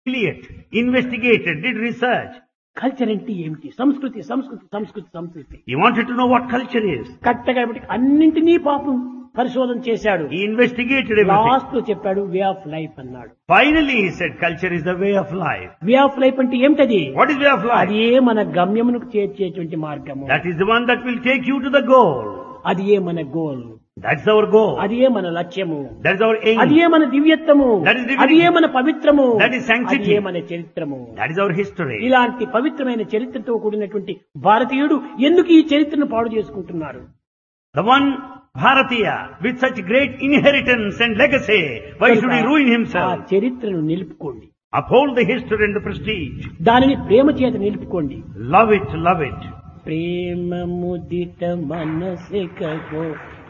Eliot investigated, did research. Culture అంటే ఏమిటి సంస్కృతి సంస్కృతి సంస్కృతి సంస్కృతి He wanted to know what culture is. కరెక్ట్గా బట్టి అన్నింటినీ పాపం పరిశోధన చేశాడు He investigated everything. లాస్ట్ లో చెప్పాడు వే ఆఫ్ లైఫ్ అన్నాడు Finally, he said culture is the way of life. Way of life అంటే ఏమిటది What is way of life? అది ఏ మన గమ్యమునకు చేర్చేటువంటి మార్గము That is the one that will take you to the goal. అది ఏ మన goal That's our goal. అది ఏ మన లక్ష్యము That's our అది aim. ఏ మన దివ్యత్వము That is divinity. అది ఏ మన పవిత్రము That is sanctity. అది ఏ మన చరిత్రము That is our history. ఇలాంటి పవిత్రమైన చరిత్రతో కూడినటువంటి భారతీయుడు ఎందుకు ఈ చరిత్రను పాడు చేసుకుంటున్నారు The one Bharatiya with such great inheritance and legacy, why should he ruin ఆ himself? చరిత్రను నిలుపుకోండి Uphold the history and the prestige. దానిని ప్రేమ చేత నిలుపుకోండి Love it, love it. Prema ముదిత మనసికో